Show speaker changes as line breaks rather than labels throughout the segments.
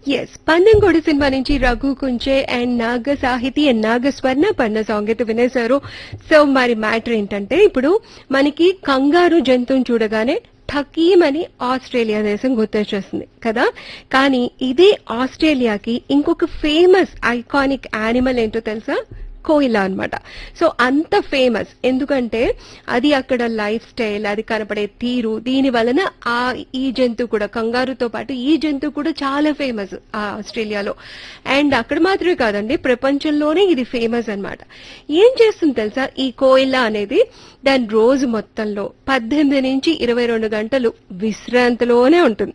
Yes Pandemkodi cinema నుంచి Raghu Kunche and Naga Sahithi and Nagaswarna పన్న song అయితే వినేశారు సో మరి మ్యాటర్ ఏంటంటే ఇప్పుడు మనకి కంగారు జంతువుని చూడగానే ఠకీమని ఆస్ట్రేలియా దేశం గుర్తొచ్చేస్తుంది కదా కానీ ఇదే ఆస్ట్రేలియాకి ఇంకొక ఫేమస్ ఐకానిక్ యానిమల్ ఏంటో తెలుసా కోయిలా అన్నమాట సో అంత ఫేమస్ ఎందుకంటే అది అక్కడ లైఫ్ స్టైల్ అది కనపడే తీరు దీని వలన ఆ ఈ జంతువు కూడా కంగారుతో పాటు ఈ జంతువు కూడా చాలా ఫేమస్ ఆ ఆస్ట్రేలియాలో అండ్ అక్కడ మాత్రమే కాదండి ప్రపంచంలోనే ఇది ఫేమస్ అన్నమాట ఏం చేస్తుంది తెలుసా ఈ కోయిలా అనేది దాని రోజు మొత్తంలో పద్దెనిమిది నుంచి ఇరవై రెండు గంటలు విశ్రాంతిలోనే ఉంటుంది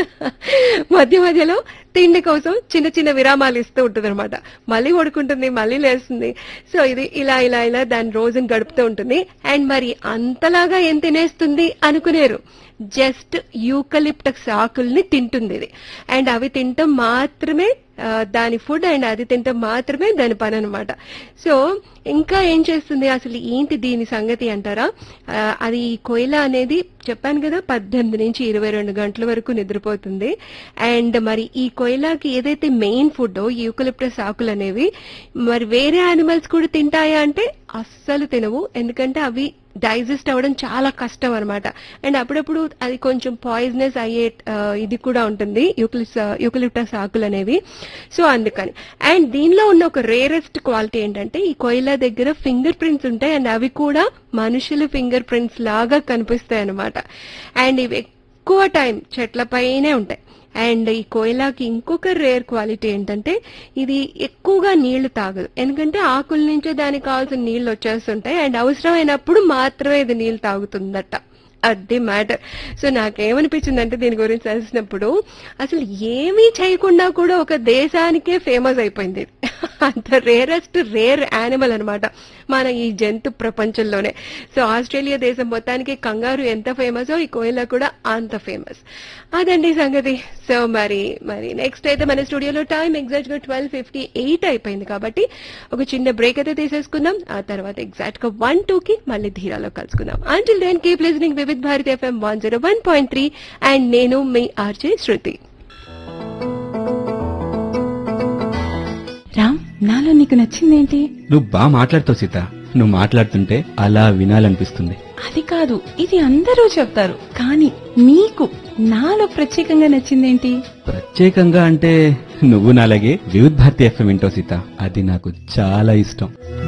మధ్య మధ్యలో తిండి కోసం చిన్న చిన్న విరామాలు ఇస్తూ ఉంటుంది అనమాట మళ్ళీ పడుకుంటుంది మళ్ళీ లేస్తుంది సో ఇది ఇలా ఇలా ఇలా దాని రోజును గడుపుతూ ఉంటుంది అండ్ మరి అంతలాగా ఏం తినేస్తుంది అనుకునేరు జస్ట్ యూకలిప్టక్స్ ఆకుల్ని తింటుంది ఇది అండ్ అవి తింటాం మాత్రమే ఆ, దాని ఫుడ్ అండ్ అది తింటాం మాత్రమే దాని పని అనమాట సో ఇంకా ఏం చేస్తుంది అసలు ఏంటి దీని సంగతి అంటారా ఆ, అది ఈ కోయిలా అనేది చెప్పాను కదా పద్దెనిమిది నుంచి ఇరవై రెండు గంటల వరకు నిద్రపోతుంది అండ్ మరి ఈ కోయిలాకి ఏదైతే మెయిన్ ఫుడ్ యూకలిప్టస్ ఆకులు అనేవి మరి వేరే యానిమల్స్ కూడా తింటాయా అంటే అస్సలు తినవు ఎందుకంటే అవి డైజెస్ట్ అవ్వడం చాలా కష్టం అనమాట అండ్ అప్పుడప్పుడు అది కొంచెం పాయిజనస్ అయ్యే ఆ, ఇది కూడా ఉంటుంది యూకలిస్ యూకలిప్టస్ ఆకులు అనేవి సో అందుకని అండ్ దీనిలో ఉన్న ఒక రేరెస్ట్ క్వాలిటీ ఏంటంటే ఈ కోయిలా దగ్గర ఫింగర్ ప్రింట్స్ ఉంటాయి అండ్ అవి కూడా మనుషుల ఫింగర్ ప్రింట్స్ లాగా కనిపిస్తాయి అనమాట అండ్ ఇవి ఎక్కువ టైం చెట్లపైనే ఉంటాయి అండ్ ఈ కోయిలాకి ఇంకొక రేర్ క్వాలిటీ ఏంటంటే ఇది ఎక్కువగా నీళ్లు తాగదు ఎందుకంటే ఆకుల నుంచే దానికి కావాల్సిన నీళ్లు వచ్చేస్తుంటాయి అండ్ అవసరమైనప్పుడు మాత్రమే ఇది నీళ్లు తాగుతుందట అది మ్యాటర్ సో నాకేమనిపించింది అంటే దీని గురించి తెలిసినప్పుడు అసలు ఏమీ చేయకుండా కూడా ఒక దేశానికే ఫేమస్ అయిపోయింది ఇది. అంత రేరెస్ట్ రేర్ యానిమల్ అన్నమాట మన ఈ జంతు ప్రపంచంలోనే సో ఆస్ట్రేలియా దేశం మొత్తానికి కంగారు ఎంత ఫేమసో ఈ కోయిలా కూడా అంత ఫేమస్ అదండి సంగతి సో మరి మరి నెక్స్ట్ అయితే మన స్టూడియోలో టైం ఎగ్జాక్ట్ గా ట్వెల్వ్ ఫిఫ్టీ ఎయిట్ అయిపోయింది కాబట్టి ఒక చిన్న బ్రేక్ అయితే తీసేసుకుందాం ఆ తర్వాత ఎగ్జాక్ట్ గా వన్ టూ కి మళ్ళీ ధీరాలో కలుసుకుందాం until then keep listening Vividh Bharati FM one zero one point three and నేను మీ ఆర్జే శృతి
రామ్ నాలో నీకు నచ్చిందేంటి
నువ్వు బాగా మాట్లాడుతావు సీత నువ్వు మాట్లాడుతుంటే అలా వినాలనిపిస్తుంది
అది కాదు ఇది అందరూ చెప్తారు కానీ నీకు నాలో ప్రత్యేకంగా నచ్చిందేంటి
ప్రత్యేకంగా అంటే నువ్వు నాలాగే వివిధ్ భారతి ఎఫ్ఎం వింటావు సీత అది నాకు చాలా ఇష్టం